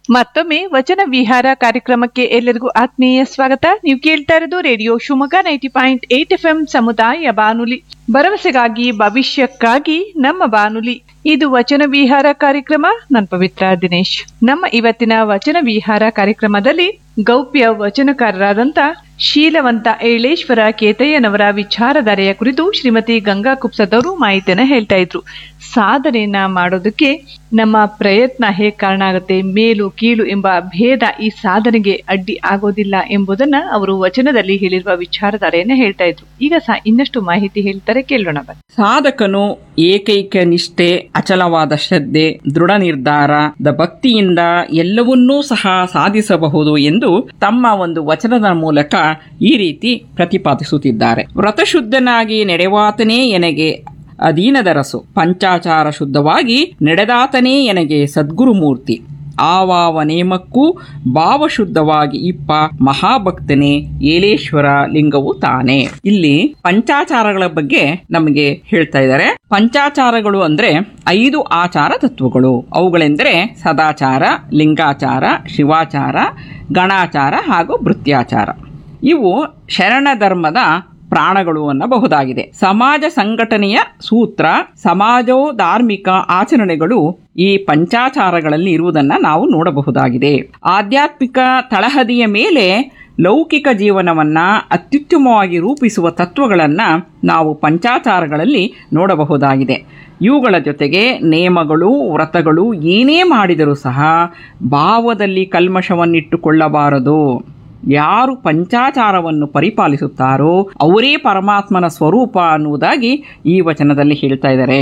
ಮತ್ತೊಮ್ಮೆ ವಚನ ವಿಹಾರ ಕಾರ್ಯಕ್ರಮಕ್ಕೆ ಎಲ್ಲರಿಗೂ ಆತ್ಮೀಯ ಸ್ವಾಗತ ನೀವು ಕೇಳ್ತಾ ಇರೋದು radio Shivamogga ninety point eight F M ಸಮುದಾಯ ಬಾನುಲಿ ಭರವಸೆಗಾಗಿ ಭವಿಷ್ಯಕ್ಕಾಗಿ ನಮ್ಮ ಬಾನುಲಿ ಇದು ವಚನ ವಿಹಾರ ಕಾರ್ಯಕ್ರಮ ನನ್ ಪವಿತ್ರ ದಿನೇಶ್ ನಮ್ಮ ಇವತ್ತಿನ ವಚನ ವಿಹಾರ ಕಾರ್ಯಕ್ರಮದಲ್ಲಿ ಗೌಪ್ಯ ವಚನಕಾರರಾದಂತ ಶೀಲವಂತ ಏಳೇಶ್ವರ ಕೇತಯ್ಯನವರ ವಿಚಾರಧಾರೆಯ ಕುರಿತು ಶ್ರೀಮತಿ ಗಂಗಾ ಕುಪ್ಸದವರು ಮಾಹಿತಿಯನ್ನ ಹೇಳ್ತಾ ಇದ್ರು ಸಾಧನೆಯನ್ನ ಮಾಡೋದಕ್ಕೆ ನಮ್ಮ ಪ್ರಯತ್ನ ಹೇಗೆ ಕಾರಣ ಆಗುತ್ತೆ ಮೇಲು ಕೀಳು ಎಂಬ ಭೇದ ಈ ಸಾಧನೆಗೆ ಅಡ್ಡಿ ಆಗೋದಿಲ್ಲ ಎಂಬುದನ್ನ ಅವರು ವಚನದಲ್ಲಿ ಹೇಳಿರುವ ವಿಚಾರಧಾರೆಯನ್ನ ಹೇಳ್ತಾ ಇದ್ರು ಈಗ ಸಹ ಇನ್ನಷ್ಟು ಮಾಹಿತಿ ಹೇಳ್ತಾರೆ ಕೇಳೋಣ ಬನ್ನಿ ಸಾಧಕನು ಏಕೈಕ ನಿಷ್ಠೆ ಅಚಲವಾದ ಶ್ರದ್ಧೆ ದೃಢ ನಿರ್ಧಾರ ದ ಭಕ್ತಿಯಿಂದ ಎಲ್ಲವನ್ನೂ ಸಹ ಸಾಧಿಸಬಹುದು ಎಂದು ತಮ್ಮ ಒಂದು ವಚನದ ಮೂಲಕ ಈ ರೀತಿ ಪ್ರತಿಪಾದಿಸುತ್ತಿದ್ದಾರೆ ವ್ರತಶುದ್ಧನಾಗಿ ನಡೆವಾತನೇ ಎನಗೆ ಅಧೀನದರಸು ಪಂಚಾಚಾರ ಶುದ್ಧವಾಗಿ ನಡೆದಾತನೇ ಎನಗೆ ಸದ್ಗುರುಮೂರ್ತಿ ಆವಾವ ನೇಮಕ್ಕೂ ಭಾವಶುದ್ಧವಾಗಿ ಇಪ್ಪ ಮಹಾಭಕ್ತನೇ ಏಲೇಶ್ವರ ಲಿಂಗವು ತಾನೇ ಇಲ್ಲಿ ಪಂಚಾಚಾರಗಳ ಬಗ್ಗೆ ನಮಗೆ ಹೇಳ್ತಾ ಇದ್ದಾರೆ ಪಂಚಾಚಾರಗಳು ಅಂದ್ರೆ ಐದು ಆಚಾರ ತತ್ವಗಳು ಅವುಗಳೆಂದರೆ ಸದಾಚಾರ ಲಿಂಗಾಚಾರ ಶಿವಾಚಾರ ಗಣಾಚಾರ ಹಾಗೂ ಭೃತ್ಯಾಚಾರ ಇವು ಶರಣ ಧರ್ಮದ ಪ್ರಾಣಗಳು ಅನ್ನಬಹುದಾಗಿದೆ ಸಮಾಜ ಸಂಘಟನೆಯ ಸೂತ್ರ ಸಮಾಜೋ ಧಾರ್ಮಿಕ ಆಚರಣೆಗಳು ಈ ಪಂಚಾಚಾರಗಳಲ್ಲಿ ಇರುವುದನ್ನ ನಾವು ನೋಡಬಹುದಾಗಿದೆ ಆಧ್ಯಾತ್ಮಿಕ ತಳಹದಿಯ ಮೇಲೆ ಲೌಕಿಕ ಜೀವನವನ್ನ ಅತ್ಯುತ್ತಮವಾಗಿ ರೂಪಿಸುವ ತತ್ವಗಳನ್ನ ನಾವು ಪಂಚಾಚಾರಗಳಲ್ಲಿ ನೋಡಬಹುದಾಗಿದೆ ಇವುಗಳ ಜೊತೆಗೆ ನೇಮಗಳು ವ್ರತಗಳು ಏನೇ ಮಾಡಿದರೂ ಸಹ ಭಾವದಲ್ಲಿ ಕಲ್ಮಶವನ್ನಿಟ್ಟುಕೊಳ್ಳಬಾರದು ಯಾರು ಪಂಚಾಚಾರವನ್ನು ಪರಿಪಾಲಿಸುತ್ತಾರೋ ಅವರೇ ಪರಮಾತ್ಮನ ಸ್ವರೂಪ ಅನ್ನುವುದಾಗಿ ಈ ವಚನದಲ್ಲಿ ಹೇಳ್ತಾ ಇದ್ದಾರೆ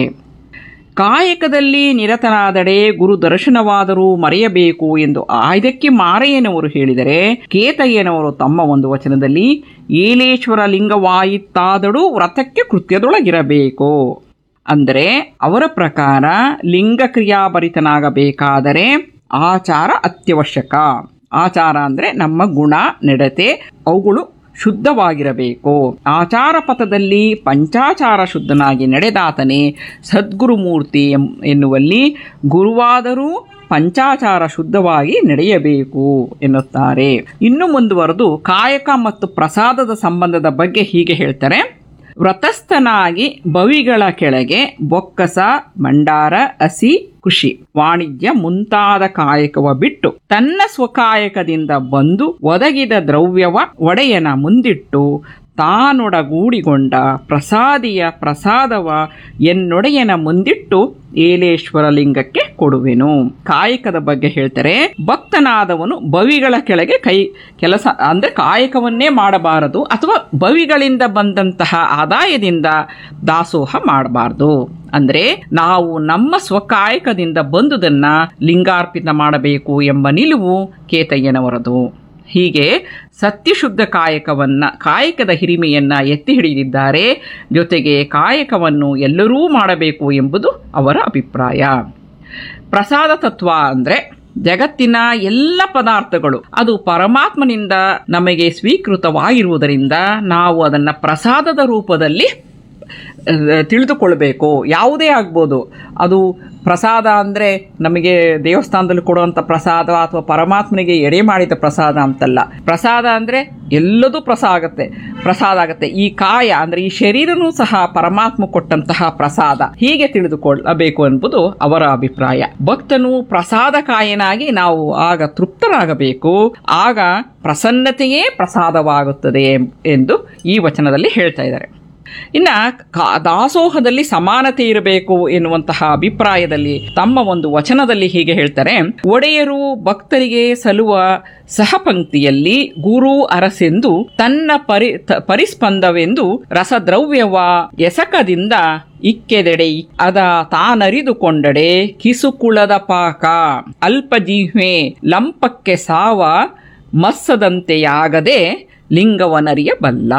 ಕಾಯಕದಲ್ಲಿ ನಿರತನಾದಡೆ ಗುರು ದರ್ಶನವಾದರೂ ಮರೆಯಬೇಕು ಎಂದು ಇದಕ್ಕೆ ಮಾರೆಯನವರು ಹೇಳಿದರೆ ಕೇತಯ್ಯನವರು ತಮ್ಮ ಒಂದು ವಚನದಲ್ಲಿ ಏಲೇಶ್ವರ ಲಿಂಗವಾಯಿತ್ತಾದಡು ವ್ರತಕ್ಕೆ ಕೃತ್ಯದೊಳಗಿರಬೇಕು ಅಂದರೆ ಅವರ ಪ್ರಕಾರ ಲಿಂಗ ಕ್ರಿಯಾಭರಿತನಾಗಬೇಕಾದರೆ ಆಚಾರ ಅತ್ಯವಶ್ಯಕ ಆಚಾರ ಅಂದರೆ ನಮ್ಮ ಗುಣ ನಡತೆ ಅವುಗಳು ಶುದ್ಧವಾಗಿರಬೇಕು ಆಚಾರ ಪಥದಲ್ಲಿ ಪಂಚಾಚಾರ ಶುದ್ಧನಾಗಿ ನಡೆದಾತನೇ ಸದ್ಗುರುಮೂರ್ತಿ ಎಂ ಎನ್ನುವಲ್ಲಿ ಗುರುವಾದರೂ ಪಂಚಾಚಾರ ಶುದ್ಧವಾಗಿ ನಡೆಯಬೇಕು ಎನ್ನುತ್ತಾರೆ ಇನ್ನು ಮುಂದುವರೆದು ಕಾಯಕ ಮತ್ತು ಪ್ರಸಾದದ ಸಂಬಂಧದ ಬಗ್ಗೆ ಹೀಗೆ ಹೇಳ್ತಾರೆ ವ್ರತಸ್ಥನಾಗಿ ಬವಿಗಳ ಕೆಳಗೆ ಬೊಕ್ಕಸ ಮಂಡಾರ ಹಸಿ ಕೃಷಿ ವಾಣಿಜ್ಯ ಮುಂತಾದ ಕಾಯಕವ ಬಿಟ್ಟು ತನ್ನ ಸ್ವಕಾಯಕದಿಂದ ಬಂದು ಒದಗಿದ ದ್ರವ್ಯವ ಒಡೆಯನ ಮುಂದಿಟ್ಟು ತಾನೊಡಗೂಡಿಗೊಂಡ ಪ್ರಸಾದಿಯ ಪ್ರಸಾದವ ಎನ್ನೊಡೆಯನ ಮುಂದಿಟ್ಟು ಏಲೇಶ್ವರ ಲಿಂಗಕ್ಕೆ ಕೊಡುವೆನು ಕಾಯಕದ ಬಗ್ಗೆ ಹೇಳ್ತಾರೆ ಭಕ್ತನಾದವನು ಬವಿಗಳ ಕೆಳಗೆ ಕೈ ಕೆಲಸ ಅಂದ್ರೆ ಕಾಯಕವನ್ನೇ ಮಾಡಬಾರದು ಅಥವಾ ಬವಿಗಳಿಂದ ಬಂದಂತಹ ಆದಾಯದಿಂದ ದಾಸೋಹ ಮಾಡಬಾರದು ಅಂದ್ರೆ ನಾವು ನಮ್ಮ ಸ್ವಕಾಯಕದಿಂದ ಬಂದುದನ್ನ ಲಿಂಗಾರ್ಪಿತ ಮಾಡಬೇಕು ಎಂಬ ನಿಲುವು ಕೇತಯ್ಯನವರದು ಹೀಗೆ ಸತ್ಯಶುದ್ಧ ಕಾಯಕವನ್ನ ಕಾಯಕದ ಹಿರಿಮೆಯನ್ನ ಎತ್ತಿ ಹಿಡಿದಿದ್ದಾರೆ ಜೊತೆಗೆ ಕಾಯಕವನ್ನು ಎಲ್ಲರೂ ಮಾಡಬೇಕು ಎಂಬುದು ಅವರ ಅಭಿಪ್ರಾಯ ಪ್ರಸಾದ ತತ್ವ ಅಂದ್ರೆ ಜಗತ್ತಿನ ಎಲ್ಲ ಪದಾರ್ಥಗಳು ಅದು ಪರಮಾತ್ಮನಿಂದ ನಮಗೆ ಸ್ವೀಕೃತವಾಗಿರುವುದರಿಂದ ನಾವು ಅದನ್ನು ಪ್ರಸಾದದ ರೂಪದಲ್ಲಿ ತಿಳಿದುಕೊಳ್ಬೇಕು ಯಾವುದೇ ಆಗ್ಬೋದು ಅದು ಪ್ರಸಾದ ಅಂದರೆ ನಮಗೆ ದೇವಸ್ಥಾನದಲ್ಲಿ ಕೊಡುವಂಥ ಪ್ರಸಾದ ಅಥವಾ ಪರಮಾತ್ಮನಿಗೆ ಎಡೆ ಮಾಡಿದ ಪ್ರಸಾದ ಅಂತಲ್ಲ ಪ್ರಸಾದ ಅಂದರೆ ಎಲ್ಲದೂ ಪ್ರಸಾದ ಆಗುತ್ತೆ ಪ್ರಸಾದ ಆಗುತ್ತೆ ಈ ಕಾಯ ಅಂದರೆ ಈ ಶರೀರನೂ ಸಹ ಪರಮಾತ್ಮ ಕೊಟ್ಟಂತಹ ಪ್ರಸಾದ ಹೀಗೆ ತಿಳಿದುಕೊಳ್ಳಬೇಕು ಎಂಬುದು ಅವರ ಅಭಿಪ್ರಾಯ ಭಕ್ತನು ಪ್ರಸಾದ ಕಾಯನಾಗಿ ನಾವು ಆಗ ತೃಪ್ತರಾಗಬೇಕು ಆಗ ಪ್ರಸನ್ನತೆಯೇ ಪ್ರಸಾದವಾಗುತ್ತದೆ ಎಂದು ಈ ವಚನದಲ್ಲಿ ಹೇಳ್ತಾ ಇದ್ದಾರೆ ಇನ್ನ ದಾಸೋಹದಲ್ಲಿ ಸಮಾನತೆ ಇರಬೇಕು ಎನ್ನುವಂತಹ ಅಭಿಪ್ರಾಯದಲ್ಲಿ ತಮ್ಮ ಒಂದು ವಚನದಲ್ಲಿ ಹೀಗೆ ಹೇಳ್ತಾರೆ ಒಡೆಯರು ಭಕ್ತರಿಗೆ ಸಲುವ ಸಹಪಂಕ್ತಿಯಲ್ಲಿ ಗುರು ಅರಸೆಂದು ತನ್ನ ಪರಿ ಪರಿಸ್ಪಂದವೆಂದು ರಸದ್ರವ್ಯವ ಎಸಕದಿಂದ ಇಕ್ಕೆದೆಡೆ ಅದ ತಾನರಿದುಕೊಂಡಡೆ ಕಿಸುಕುಳದ ಪಾಕ ಅಲ್ಪಜೀಹ್ವೆ ಲಂಪಕ್ಕೆ ಸಾವ ಮಸ್ಸದಂತೆಯಾಗದೆ ಲಿಂಗವನರಿಯಬಲ್ಲ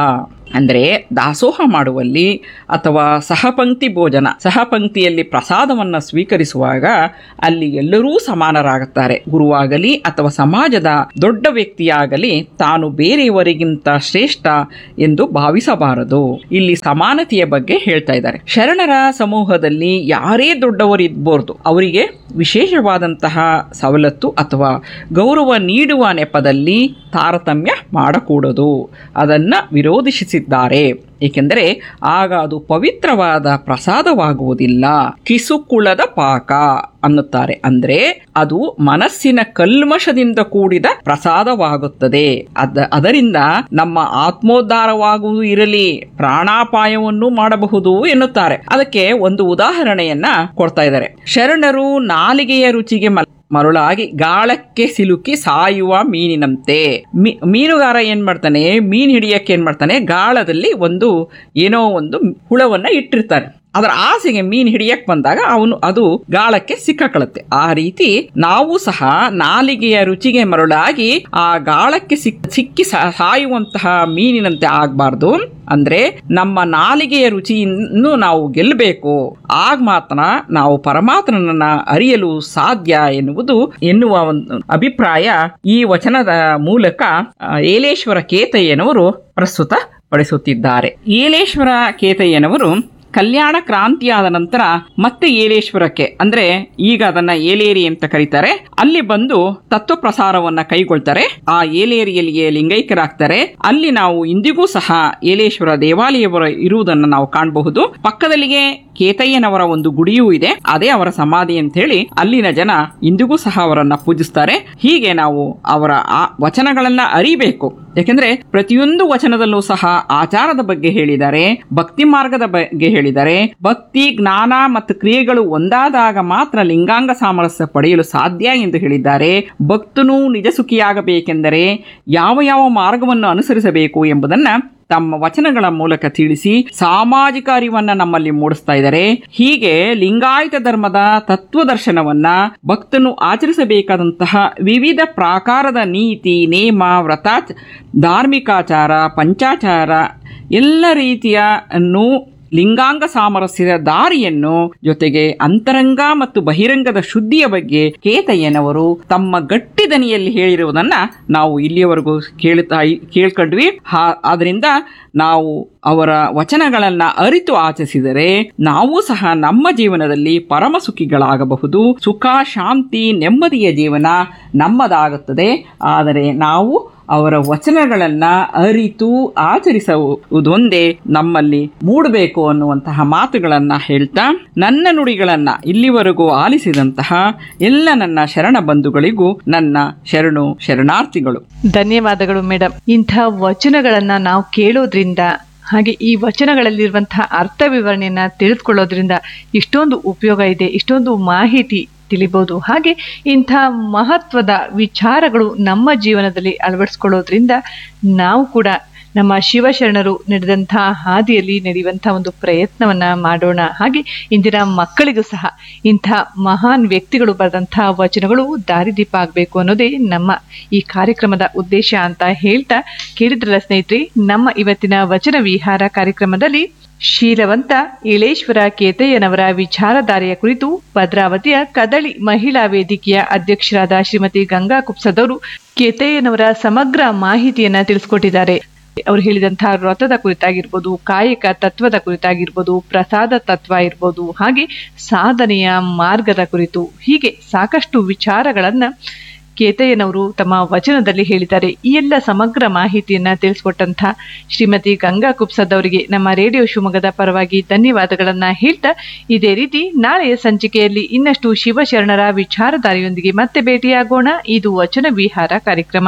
ಅಂದರೆ ದಾಸೋಹ ಮಾಡುವಲ್ಲಿ ಅಥವಾ ಸಹಪಂಕ್ತಿ ಭೋಜನ ಸಹಪಂಕ್ತಿಯಲ್ಲಿ ಪ್ರಸಾದವನ್ನು ಸ್ವೀಕರಿಸುವಾಗ ಅಲ್ಲಿ ಎಲ್ಲರೂ ಸಮಾನರಾಗುತ್ತಾರೆ ಗುರುವಾಗಲಿ ಅಥವಾ ಸಮಾಜದ ದೊಡ್ಡ ವ್ಯಕ್ತಿಯಾಗಲಿ ತಾನು ಬೇರೆಯವರಿಗಿಂತ ಶ್ರೇಷ್ಠ ಎಂದು ಭಾವಿಸಬಾರದು ಇಲ್ಲಿ ಸಮಾನತೆಯ ಬಗ್ಗೆ ಹೇಳ್ತಾ ಇದ್ದಾರೆ ಶರಣರ ಸಮೂಹದಲ್ಲಿ ಯಾರೇ ದೊಡ್ಡವರಿರ್ಬೋದು ಅವರಿಗೆ ವಿಶೇಷವಾದಂತಹ ಸವಲತ್ತು ಅಥವಾ ಗೌರವ ನೀಡುವ ನೆಪದಲ್ಲಿ ತಾರತಮ್ಯ ಮಾಡಕೂಡದು ಅದನ್ನು ವಿರೋಧಿಸಿದ್ದಾರೆ ಏಕೆಂದರೆ ಆಗ ಅದು ಪವಿತ್ರವಾದ ಪ್ರಸಾದವಾಗುವುದಿಲ್ಲ ಕಿಸುಕುಳದ ಪಾಕ ಅನ್ನುತ್ತಾರೆ ಅಂದ್ರೆ ಅದು ಮನಸ್ಸಿನ ಕಲ್ಮಶದಿಂದ ಕೂಡಿದ ಪ್ರಸಾದವಾಗುತ್ತದೆ ಅದ ಅದರಿಂದ ನಮ್ಮ ಆತ್ಮೋದ್ಧಾರವಾಗುವುದು ಇರಲಿ ಪ್ರಾಣಾಪಾಯವನ್ನು ಮಾಡಬಹುದು ಎನ್ನುತ್ತಾರೆ ಅದಕ್ಕೆ ಒಂದು ಉದಾಹರಣೆಯನ್ನ ಕೊಡ್ತಾ ಇದ್ದಾರೆ ಶರಣರು ನಾಲಿಗೆಯ ರುಚಿಗೆ ಮಲ ಮರುಳಾಗಿ ಗಾಳಕ್ಕೆ ಸಿಲುಕಿ ಸಾಯುವ ಮೀನಿನಂತೆ ಮೀ- ಮೀನುಗಾರ ಏನ್ ಮಾಡ್ತಾನೆ ಮೀನ್ ಹಿಡಿಯಕ್ಕೆ ಏನ್ ಮಾಡ್ತಾನೆ ಗಾಳದಲ್ಲಿ ಒಂದು ಏನೋ ಒಂದು ಹುಳವನ್ನ ಇಟ್ಟಿರ್ತಾನೆ ಅದರ ಆಸೆಗೆ ಮೀನ್ ಹಿಡಿಯಕ್ ಬಂದಾಗ ಅವನು ಅದು ಗಾಳಕ್ಕೆ ಸಿಕ್ಕಕೊಳ್ಳುತ್ತೆ ಆ ರೀತಿ ನಾವು ಸಹ ನಾಲಿಗೆಯ ರುಚಿಗೆ ಮರುಳಾಗಿ ಆ ಗಾಳಕ್ಕೆ ಸಿಕ್ ಸಿಕ್ಕಿ ಸಾ- ಸಾಯುವಂತಹ ಮೀನಿನಂತೆ ಆಗಬಾರ್ದು ಅಂದ್ರೆ ನಮ್ಮ ನಾಲಿಗೆಯ ರುಚಿಯನ್ನು ನಾವು ಗೆಲ್ಲಬೇಕು ಆಗ ಮಾತ್ರ ನಾವು ಪರಮಾತ್ಮನನ್ನ ಅರಿಯಲು ಸಾಧ್ಯ ಎನ್ನುವುದು ಎನ್ನುವ ಒಂದು ಅಭಿಪ್ರಾಯ ಈ ವಚನದ ಮೂಲಕ ಆ, ಏಲೇಶ್ವರ ಕೇತಯ್ಯನವರು ಪ್ರಸ್ತುತ ಪಡಿಸುತ್ತಿದ್ದಾರೆ ಏಲೇಶ್ವರ ಕೇತಯ್ಯನವರು ಕಲ್ಯಾಣ ಕ್ರಾಂತಿಯಾದ ನಂತರ ಮತ್ತೆ ಏಲೇಶ್ವರಕ್ಕೆ ಅಂದ್ರೆ ಈಗ ಅದನ್ನ ಏಲೇರಿ ಅಂತ ಕರೀತಾರೆ ಅಲ್ಲಿ ಬಂದು ತತ್ವ ಪ್ರಸಾರವನ್ನ ಕೈಗೊಳ್ತಾರೆ ಆ ಏಲೇರಿಯಲ್ಲಿಗೆ ಲಿಂಗೈಕ್ಯರಾಗ್ತಾರೆ ಅಲ್ಲಿ ನಾವು ಇಂದಿಗೂ ಸಹ ಏಲೇಶ್ವರ ದೇವಾಲಯವರ ಇರುವುದನ್ನು ನಾವು ಕಾಣಬಹುದು ಪಕ್ಕದಲ್ಲಿಗೆ ಕೇತಯ್ಯನವರ ಒಂದು ಗುಡಿಯೂ ಇದೆ ಅದೇ ಅವರ ಸಮಾಧಿ ಅಂತ ಹೇಳಿ ಅಲ್ಲಿನ ಜನ ಇಂದಿಗೂ ಸಹ ಅವರನ್ನ ಪೂಜಿಸ್ತಾರೆ ಹೀಗೆ ನಾವು ಅವರ ಆ ವಚನಗಳನ್ನ ಅರಿಬೇಕು ಯಾಕೆಂದ್ರೆ ಪ್ರತಿಯೊಂದು ವಚನದಲ್ಲೂ ಸಹ ಆಚಾರದ ಬಗ್ಗೆ ಹೇಳಿದ್ದಾರೆ ಭಕ್ತಿ ಮಾರ್ಗದ ಬಗ್ಗೆ ಹೇಳಿದ್ದಾರೆ ಭಕ್ತಿ ಜ್ಞಾನ ಮತ್ತು ಕ್ರಿಯೆಗಳು ಒಂದಾದಾಗ ಮಾತ್ರ ಲಿಂಗಾಂಗ ಸಾಮರಸ್ಯ ಪಡೆಯಲು ಸಾಧ್ಯ ಎಂದು ಹೇಳಿದ್ದಾರೆ ಭಕ್ತನು ನಿಜ ಸುಖಿಯಾಗಬೇಕೆಂದರೆ ಯಾವ ಯಾವ ಮಾರ್ಗವನ್ನು ಅನುಸರಿಸಬೇಕು ಎಂಬುದನ್ನ ತಮ್ಮ ವಚನಗಳ ಮೂಲಕ ತಿಳಿಸಿ ಸಾಮಾಜಿಕ ಅರಿವನ್ನ ನಮ್ಮಲ್ಲಿ ಮೂಡಿಸ್ತಾ ಇದ್ದಾರೆ ಹೀಗೆ ಲಿಂಗಾಯತ ಧರ್ಮದ ತತ್ವದರ್ಶನವನ್ನ ಭಕ್ತನು ಆಚರಿಸಬೇಕಾದಂತಹ ವಿವಿಧ ಪ್ರಾಕಾರದ ನೀತಿ ನೇಮ ವ್ರತಾಚ ಧಾರ್ಮಿಕಾಚಾರ ಪಂಚಾಚಾರ ಎಲ್ಲ ರೀತಿಯ ಅನ್ನು ಲಿಂಗಾಂಗ ಸಾಮರಸ್ಯದ ದಾರಿಯನ್ನು ಜೊತೆಗೆ ಅಂತರಂಗ ಮತ್ತು ಬಹಿರಂಗದ ಶುದ್ಧಿಯ ಬಗ್ಗೆ ಕೇತಯ್ಯನವರು ತಮ್ಮ ಗಟ್ಟಿ ದನಿಯಲ್ಲಿ ಹೇಳಿರುವುದನ್ನ ನಾವು ಇಲ್ಲಿಯವರೆಗೂ ಕೇಳ್ತಾ ಕೇಳ್ಕೊಂಡ್ವಿ ಹಾ- ಆದ್ರಿಂದ ನಾವು ಅವರ ವಚನಗಳನ್ನ ಅರಿತು ಆಚರಿಸಿದರೆ ನಾವು ಸಹ ನಮ್ಮ ಜೀವನದಲ್ಲಿ ಪರಮ ಸುಖಿಗಳಾಗಬಹುದು ಸುಖ ಶಾಂತಿ ನೆಮ್ಮದಿಯ ಜೀವನ ನಮ್ಮದಾಗುತ್ತದೆ ಆದರೆ ನಾವು ಅವರ ವಚನಗಳನ್ನ ಅರಿತು ಆಚರಿಸುವುದೊಂದೇ ನಮ್ಮಲ್ಲಿ ಮೂಡಬೇಕು ಅನ್ನುವಂತಹ ಮಾತುಗಳನ್ನ ಹೇಳ್ತಾ ನನ್ನ ನುಡಿಗಳನ್ನ ಇಲ್ಲಿವರೆಗೂ ಆಲಿಸಿದಂತಹ ಎಲ್ಲ ನನ್ನ ಶರಣ ಬಂಧುಗಳಿಗೂ ನನ್ನ ಶರಣು ಶರಣಾರ್ಥಿಗಳು ಧನ್ಯವಾದಗಳು ಮೇಡಮ್ ಇಂಥ ವಚನಗಳನ್ನ ನಾವು ಕೇಳೋದ್ರಿಂದ ಹಾಗೆ ಈ ವಚನಗಳಲ್ಲಿರುವಂತಹ ಅರ್ಥ ವಿವರಣೆಯನ್ನ ತಿಳಿದುಕೊಳ್ಳೋದ್ರಿಂದ ಇಷ್ಟೊಂದು ಉಪಯೋಗ ಇದೆ ಇಷ್ಟೊಂದು ಮಾಹಿತಿ ತಿಳಿಬಹುದು ಹಾಗೆ ಇಂಥ ಮಹತ್ವದ ವಿಚಾರಗಳು ನಮ್ಮ ಜೀವನದಲ್ಲಿ ಅಳವಡಿಸ್ಕೊಳ್ಳೋದ್ರಿಂದ ನಾವು ಕೂಡ ನಮ್ಮ ಶಿವಶರಣರು ನಡೆದಂತಹ ಹಾದಿಯಲ್ಲಿ ನಡೆಯುವಂತಹ ಒಂದು ಪ್ರಯತ್ನವನ್ನ ಮಾಡೋಣ ಹಾಗೆ ಇಂದಿನ ಮಕ್ಕಳಿಗೂ ಸಹ ಇಂಥ ಮಹಾನ್ ವ್ಯಕ್ತಿಗಳು ಬರೆದಂತಹ ವಚನಗಳು ದಾರಿದೀಪ ಆಗಬೇಕು ಅನ್ನೋದೇ ನಮ್ಮ ಈ ಕಾರ್ಯಕ್ರಮದ ಉದ್ದೇಶ ಅಂತ ಹೇಳ್ತಾ ಕೇಳಿದ್ರಲ್ಲ ಸ್ನೇಹಿತರೆ ನಮ್ಮ ಇವತ್ತಿನ ವಚನ ವಿಹಾರ ಕಾರ್ಯಕ್ರಮದಲ್ಲಿ ಶೀಲವಂತ ಇಳೇಶ್ವರ ಕೇತಯ್ಯನವರ ವಿಚಾರಧಾರೆಯ ಕುರಿತು ಭದ್ರಾವತಿಯ ಕದಳಿ ಮಹಿಳಾ ವೇದಿಕೆಯ ಅಧ್ಯಕ್ಷರಾದ ಶ್ರೀಮತಿ ಗಂಗಾ ಕುಪ್ಸದವರು ಕೇತಯ್ಯನವರ ಸಮಗ್ರ ಮಾಹಿತಿಯನ್ನ ತಿಳಿಸ್ಕೊಟ್ಟಿದ್ದಾರೆ ಅವರು ಹೇಳಿದಂತಹ ವ್ರತದ ಕುರಿತಾಗಿರ್ಬೋದು ಕಾಯಕ ತತ್ವದ ಕುರಿತಾಗಿರ್ಬೋದು ಪ್ರಸಾದ ತತ್ವ ಇರ್ಬೋದು ಹಾಗೆ ಸಾಧನೆಯ ಮಾರ್ಗದ ಕುರಿತು ಹೀಗೆ ಸಾಕಷ್ಟು ವಿಚಾರಗಳನ್ನ ಕೇತಯ್ಯನವರು ತಮ್ಮ ವಚನದಲ್ಲಿ ಹೇಳಿದ್ದಾರೆ ಈ ಎಲ್ಲ ಸಮಗ್ರ ಮಾಹಿತಿಯನ್ನ ತಿಳಿಸ್ಕೊಟ್ಟಂತ ಶ್ರೀಮತಿ ಗಂಗಾ ಕುಪ್ಸದ್ ಅವರಿಗೆ ನಮ್ಮ ರೇಡಿಯೋ ಶಿವಮೊಗ್ಗದ ಪರವಾಗಿ ಧನ್ಯವಾದಗಳನ್ನ ಹೇಳ್ತಾ ಇದೇ ರೀತಿ ನಾಳೆಯ ಸಂಚಿಕೆಯಲ್ಲಿ ಇನ್ನಷ್ಟು ಶಿವಶರಣರ ವಿಚಾರಧಾರೆಯೊಂದಿಗೆ ಮತ್ತೆ ಭೇಟಿಯಾಗೋಣ ಇದು ವಚನ ವಿಹಾರ ಕಾರ್ಯಕ್ರಮ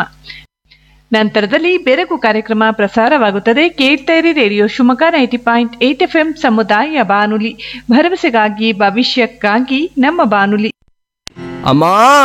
ನಂತರದಲ್ಲಿ ಬೆರಗು ಕಾರ್ಯಕ್ರಮ ಪ್ರಸಾರವಾಗುತ್ತದೆ ಕೇಳ್ತೇರಿ radio Shivamogga ninety point eight F M ಸಮುದಾಯ ಬಾನುಲಿ ಭರವಸೆಗಾಗಿ ಭವಿಷ್ಯಕ್ಕಾಗಿ ನಮ್ಮ ಬಾನುಲಿ ಅಮ್ಮ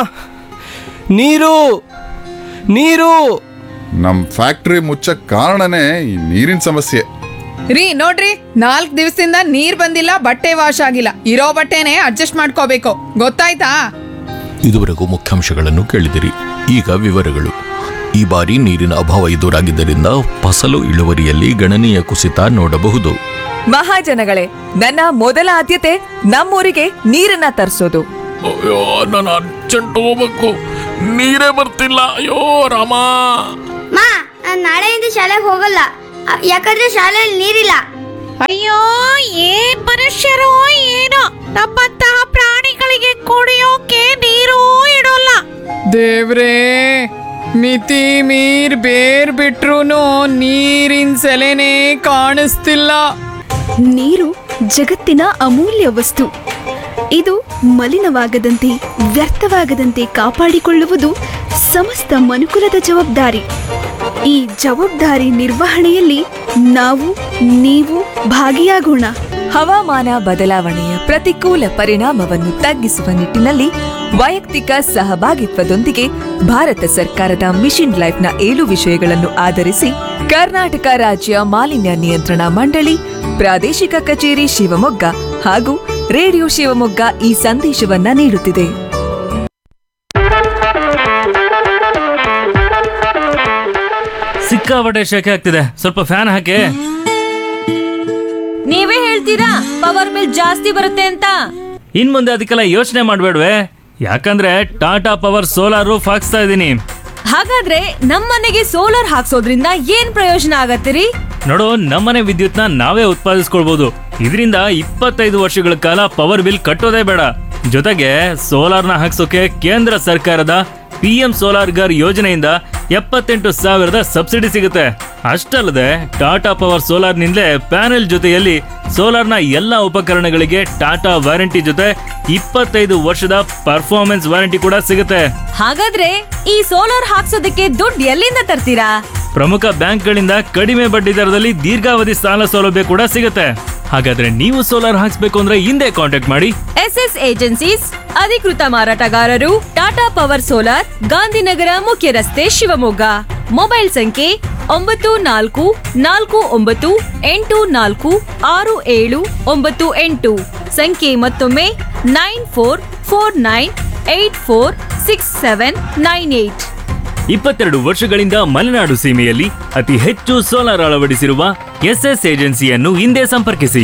ನೀರು ನೀರು ನಮ್ ಫ್ಯಾಕ್ಟ್ರಿ ಮುಚ್ಚಕ್ ಕಾರಣನೇ ಈ ನೀರಿನ ಸಮಸ್ಯೆ ರೀ ನೋಡ್ರಿ ನಾಲ್ಕ್ ದಿವಸದಿಂದ ನೀರ್ ಬಂದಿಲ್ಲ ಬಟ್ಟೆ ವಾಶ್ ಆಗಿಲ್ಲ ಇರೋ ಬಟ್ಟೆನೆ ಅಡ್ಜಸ್ಟ್ ಮಾಡ್ಕೋಬೇಕು ಗೊತ್ತಾಯ್ತಾ ಇದುವರೆಗೂ ಮುಖ್ಯಾಂಶಗಳನ್ನು ಕೇಳಿದಿರಿ ಈಗ ವಿವರಗಳು ಈ ಬಾರಿ ನೀರಿನ ಅಭಾವ ಎದುರಾಗಿದ್ದರಿಂದ ಫಸಲು ಇಳುವರಿಯಲ್ಲಿ ಗಣನೀಯ ಕುಸಿತ ನೋಡಬಹುದು ಮಹಾಜನಗಳೇ ನನ್ನ ಮೊದಲ ಆದ್ಯತೆ ನಮ್ಮೂರಿಗೆ ನೀರನ್ನ ತರಿಸೋದು ಅಯ್ಯೋ ನಾನು ಅರ್ಜೆಂಟ್ ಹೋಗ್ಬೇಕು ನೀರೇ ಬರ್ತಿಲ್ಲ ಅಯ್ಯೋ ರಾಮ ಮಾ ನಾನ್ ನಾಳೆಯಿಂದ ಶಾಲೆಗೆ ಹೋಗಲ್ಲ ಅ- ಯಾಕಂದ್ರೆ ಶಾಲೆಯಲ್ಲಿ ನೀರಿಲ್ಲ ಅಯ್ಯೋ ಏನ್ ಮನುಷ್ಯರು ಏನೋ ನಮ್ಮಂತಹ ಪ್ರಾಣಿಗಳಿಗೆ ಕುಡಿಯೋಕೆ ನೀರು ಇಡೋಲ್ಲ ದೇವ್ರೇ ಮಿತಿ ಮೀರ್ ಬೇರ್ ಬಿಟ್ರು ನೀರಿನ ಸೆಲೆನೇ ಕಾಣಿಸ್ತಿಲ್ಲ ನೀರು ಜಗತ್ತಿನ ಅಮೂಲ್ಯ ವಸ್ತು ಇದು ಮಲಿನವಾಗದಂತೆ ವ್ಯರ್ಥವಾಗದಂತೆ ಕಾಪಾಡಿಕೊಳ್ಳುವುದು ಸಮಸ್ತ ಮನುಕುಲದ ಜವಾಬ್ದಾರಿ ಈ ಜವಾಬ್ದಾರಿ ನಿರ್ವಹಣೆಯಲ್ಲಿ ನಾವು ನೀವು ಭಾಗಿಯಾಗೋಣ ಹವಾಮಾನ ಬದಲಾವಣೆಯ ಪ್ರತಿಕೂಲ ಪರಿಣಾಮವನ್ನು ತಗ್ಗಿಸುವ ನಿಟ್ಟಿನಲ್ಲಿ ವೈಯಕ್ತಿಕ ಸಹಭಾಗಿತ್ವದೊಂದಿಗೆ ಭಾರತ ಸರ್ಕಾರದ ಮಿಷನ್ ಲೈಫ್ನ ಏಳು ವಿಷಯಗಳನ್ನು ಆಧರಿಸಿ ಕರ್ನಾಟಕ ರಾಜ್ಯ ಮಾಲಿನ್ಯ ನಿಯಂತ್ರಣ ಮಂಡಳಿ ಪ್ರಾದೇಶಿಕ ಕಚೇರಿ ಶಿವಮೊಗ್ಗ ಹಾಗೂ ರೇಡಿಯೋ ಶಿವಮೊಗ್ಗ ಈ ಸಂದೇಶವನ್ನ ನೀಡುತ್ತಿದೆ ಸಿಕ್ಕಾಪಟ್ಟೆ ಶೆಕೆ ಆಗ್ತಿದೆ ಸ್ವಲ್ಪ ಫ್ಯಾನ್ ಹಾಕಿ ನೀವೇ ಹೇಳ್ತೀರಾ ಪವರ್ ಬಿಲ್ ಜಾಸ್ತಿ ಬರುತ್ತೆ ಅಂತ ಇನ್ ಮುಂದೆ ಅದಕ್ಕೆಲ್ಲ ಯೋಚನೆ ಮಾಡ್ಬೇಡ್ವೆ ಯಾಕಂದ್ರೆ ಟಾಟಾ ಪವರ್ ಸೋಲಾರ್ ರೂಫ್ ಹಾಕ್ಸ್ತಾ ಇದ್ದೀನಿ ಹಾಗಾದ್ರೆ ನಮ್ಮನೆಗೆ ಸೋಲಾರ್ ಹಾಕ್ಸೋದ್ರಿಂದ ಏನ್ ಪ್ರಯೋಜನ ಆಗತ್ತಿರಿ ನೋಡು ನಮ್ಮನೆ ವಿದ್ಯುತ್ನ ನಾವೇ ಉತ್ಪಾದಿಸ್ಕೊಳ್ಬಹುದು ಇದರಿಂದ ಇಪ್ಪತ್ತೈದು ವರ್ಷಗಳ ಕಾಲ ಪವರ್ ಬಿಲ್ ಕಟ್ಟೋದೇ ಬೇಡ ಜೊತೆಗೆ ಸೋಲಾರ್ನ ಹಾಕ್ಸೋಕೆ ಕೇಂದ್ರ ಸರ್ಕಾರದ ಪಿ ಎಂ ಸೋಲಾರ್ ಗರ್ ಯೋಜನೆಯಿಂದ ಎಪ್ಪತ್ತೆಂಟು ಸಾವಿರದ ಸಬ್ಸಿಡಿ ಸಿಗುತ್ತೆ ಅಷ್ಟಲ್ಲದೆ ಟಾಟಾ ಪವರ್ ಸೋಲಾರ್ನಿಂದಲೇ ಪ್ಯಾನೆಲ್ ಜೊತೆಯಲ್ಲಿ ಸೋಲಾರ್ನ ಎಲ್ಲ ಉಪಕರಣಗಳಿಗೆ ಟಾಟಾ ವಾರಂಟಿ ಜೊತೆ ಇಪ್ಪತ್ತೈದು ವರ್ಷದ ಪರ್ಫಾರ್ಮೆನ್ಸ್ ವಾರಂಟಿ ಕೂಡ ಸಿಗುತ್ತೆ ಹಾಗಾದ್ರೆ ಈ ಸೋಲಾರ್ ಹಾಕ್ಸೋದಕ್ಕೆ ದುಡ್ಡು ಎಲ್ಲಿಂದ ತರ್ತೀರಾ ಪ್ರಮುಖ ಬ್ಯಾಂಕ್ಗಳಿಂದ ಕಡಿಮೆ ಬಡ್ಡಿ ದರದಲ್ಲಿ ದೀರ್ಘಾವಧಿ ಸಾಲ ಸೌಲಭ್ಯ ಕೂಡ ಸಿಗುತ್ತೆ ಹಾಗಾದ್ರೆ ನೀವು ಸೋಲಾರ್ ಹಾಕ್ಸ್ಬೇಕು ಅಂದ್ರೆ ಹಿಂದೆ ಕಾಂಟ್ಯಾಕ್ಟ್ ಮಾಡಿ ಎಸ್ ಎಸ್ ಏಜೆನ್ಸೀಸ್ ಅಧಿಕೃತ ಮಾರಾಟಗಾರರು ಟಾಟಾ ಪವರ್ ಸೋಲಾರ್ ಗಾಂಧಿನಗರ ಮುಖ್ಯ ರಸ್ತೆ ಶಿವಮೊಗ್ಗ ಮೊಬೈಲ್ ಸಂಖ್ಯೆ ಒಂಬತ್ತು ನಾಲ್ಕು ನಾಲ್ಕು ಒಂಬತ್ತು ಎಂಟು ನಾಲ್ಕು ಆರು ಏಳು ಒಂಬತ್ತು ಎಂಟು ಸಂಖ್ಯೆ ಮತ್ತೊಮ್ಮೆ nine four four nine eight four six seven nine eight ಇಪ್ಪತ್ತೆರಡು ವರ್ಷಗಳಿಂದ ಮಲೆನಾಡು ಸೀಮೆಯಲ್ಲಿ ಅತಿ ಹೆಚ್ಚು ಸೋಲಾರ್ ಅಳವಡಿಸಿರುವ ಎಸ್ಎಸ್ ಏಜೆನ್ಸಿಯನ್ನು ಹಿಂದೆ ಸಂಪರ್ಕಿಸಿ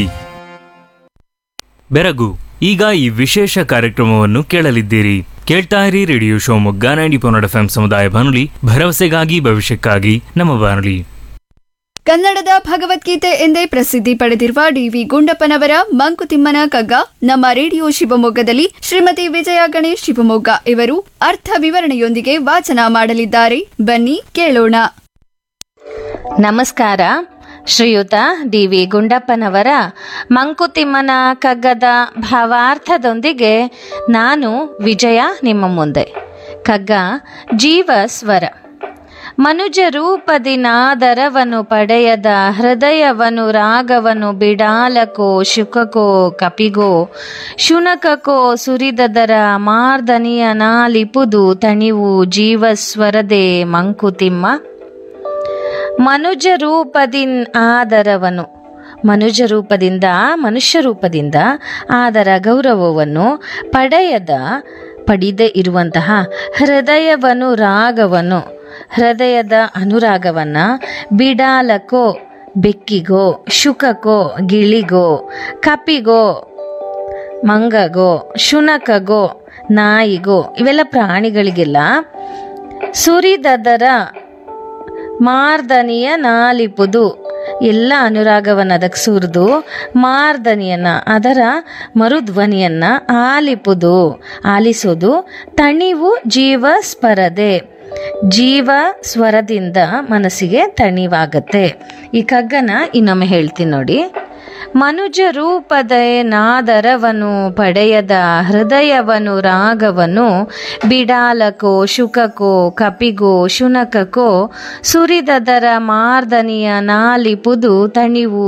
ಬೆರಗು ಈಗ ಈ ವಿಶೇಷ ಕಾರ್ಯಕ್ರಮವನ್ನು ಕೇಳಲಿದ್ದೀರಿ ಕೇಳ್ತಾ ಇರಿ ರೇಡಿಯೋ ಶಿವಮೊಗ್ಗ ನೈಂಟಿ ಪೊನ್ನಡ ಎಫ್ ಸಮುದಾಯ ಬಾನುಲಿ ಭರವಸೆಗಾಗಿ ಭವಿಷ್ಯಕ್ಕಾಗಿ ನಮ್ಮ ಬಾನುಲಿ ಕನ್ನಡದ ಭಗವದ್ಗೀತೆ ಎಂದೇ ಪ್ರಸಿದ್ಧಿ ಪಡೆದಿರುವ ಡಿವಿ ಗುಂಡಪ್ಪನವರ ಮಂಕುತಿಮ್ಮನ ಕಗ್ಗ ನಮ್ಮ ರೇಡಿಯೋ ಶಿವಮೊಗ್ಗದಲ್ಲಿ ಶ್ರೀಮತಿ ವಿಜಯ ಗಣೇಶ್ ಶಿವಮೊಗ್ಗ ಇವರು ಅರ್ಥ ವಿವರಣೆಯೊಂದಿಗೆ ವಾಚನ ಮಾಡಲಿದ್ದಾರೆ ಬನ್ನಿ ಕೇಳೋಣ ನಮಸ್ಕಾರ ಶ್ರೀಯುತ ಡಿ ವಿ ಗುಂಡಪ್ಪನವರ ಮಂಕುತಿಮ್ಮನ ಕಗ್ಗದ ಭಾವಾರ್ಥದೊಂದಿಗೆ ನಾನು ವಿಜಯ ನಿಮ್ಮ ಮುಂದೆ ಕಗ್ಗ ಜೀವ ಸ್ವರ ಮನುಜ ರೂಪದಿ ನಾದರವನು ಪಡೆಯದ ಹೃದಯವನು ರಾಗವನು ಬಿಡಾಲಕೋ ಶುಕಕೋ ಕಪಿಗೋ ಶುನಕಕೋ ಸುರಿದದರ ಮಾರ್ದನಿಯ ನಾಲಿಪುದು ತಣಿವು ಜೀವಸ್ವರದೆ ಮಂಕುತಿಮ್ಮ ಮನುಜ ರೂಪದಿನ್ ಆದರವನು ಮನುಜ ರೂಪದಿಂದ ಮನುಷ್ಯ ರೂಪದಿಂದ ಆದರ ಗೌರವವನ್ನು ಪಡೆಯದ ಪಡಿದೆ ಇರುವಂತಹ ಹೃದಯವನ್ನು ರಾಗವನ್ನು ಹೃದಯದ ಅನುರಾಗವನ್ನ ಬಿಡಾಲಕೋ ಬೆಕ್ಕಿಗೋ ಶುಕಕೋ ಗಿಳಿಗೋ ಕಪಿಗೋ ಮಂಗಗೋ ಶುನಕಗೋ ನಾಯಿಗೋ ಇವೆಲ್ಲ ಪ್ರಾಣಿಗಳಿಗೆಲ್ಲ ಸುರಿದದರ ಮಾರ್ದನಿಯ ನಾಲಿಪುದು ಎಲ್ಲ ಅನುರಾಗವನ್ನು ಅದಕ್ಕೆ ಸುರಿದು ಮಾರ್ದನಿಯನ್ನ ಅದರ ಮರುಧ್ವನಿಯನ್ನ ಆಲಿಪುದು ಆಲಿಸೋದು ತಣಿವು ಜೀವ ಸ್ಪರದೆ ಜೀವ ಸ್ವರದಿಂದ ಮನಸ್ಸಿಗೆ ತಣಿವಾಗತ್ತೆ ಈ ಕಗ್ಗನ ಇನ್ನೊಮ್ಮೆ ಹೇಳ್ತೀನಿ ನೋಡಿ ಮನುಜ ರೂಪದ ನಾದರವನು ಪಡೆಯದ ಹೃದಯವನು ರಾಗವನು ಬಿಡಾಲಕೋ ಶುಕಕೋ ಕಪಿಗೋ ಶುನಕಕೋ ಸುರಿದದರ ಮಾರ್ದನಿಯ ನಾಲಿಪುದು ತಣಿವು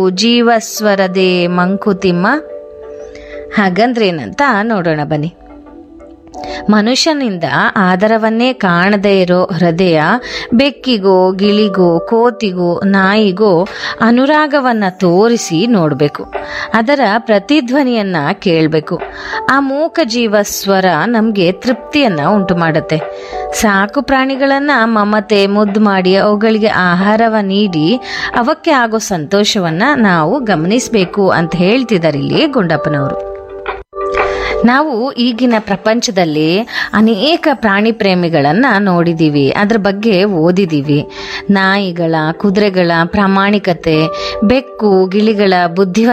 ಜೀವಸ್ವರದೆ ಮಂಕುತಿಮ್ಮ ಹಾಗಂದ್ರೇನಂತ ನೋಡೋಣ ಬನ್ನಿ ಮನುಷ್ಯನಿಂದ ಆದರವನ್ನೇ ಕಾಣದೇ ಇರೋ ಹೃದಯ ಬೆಕ್ಕಿಗೋ ಗಿಳಿಗೋ ಕೋತಿಗೋ ನಾಯಿಗೋ ಅನುರಾಗವನ್ನ ತೋರಿಸಿ ನೋಡಬೇಕು ಅದರ ಪ್ರತಿಧ್ವನಿಯನ್ನ ಕೇಳಬೇಕು ಆ ಮೂಕ ಜೀವ ಸ್ವರ ನಮಗೆ ತೃಪ್ತಿಯನ್ನ ಉಂಟು ಮಾಡುತ್ತೆ ಸಾಕು ಪ್ರಾಣಿಗಳನ್ನ ಮಮತೆ ಮುದ್ದು ಮಾಡಿ ಅವುಗಳಿಗೆ ಆಹಾರವ ನೀಡಿ ಅವಕ್ಕೆ ಆಗೋ ಸಂತೋಷವನ್ನ ನಾವು ಗಮನಿಸಬೇಕು ಅಂತ ಹೇಳ್ತಿದ್ದಾರೆ ಇಲ್ಲಿ ಗುಂಡಪ್ಪನವರು ನಾವು ಈಗಿನ ಪ್ರಪಂಚದಲ್ಲಿ ಅನೇಕ ಪ್ರಾಣಿ ಪ್ರೇಮಿಗಳನ್ನ ನೋಡಿದೀವಿ ಅದ್ರ ಬಗ್ಗೆ ಓದಿದೀವಿ ನಾಯಿಗಳ ಕುದುರೆಗಳ ಪ್ರಾಮಾಣಿಕತೆ ಬೆಕ್ಕು ಗಿಳಿಗಳ ಬುದ್ಧಿವ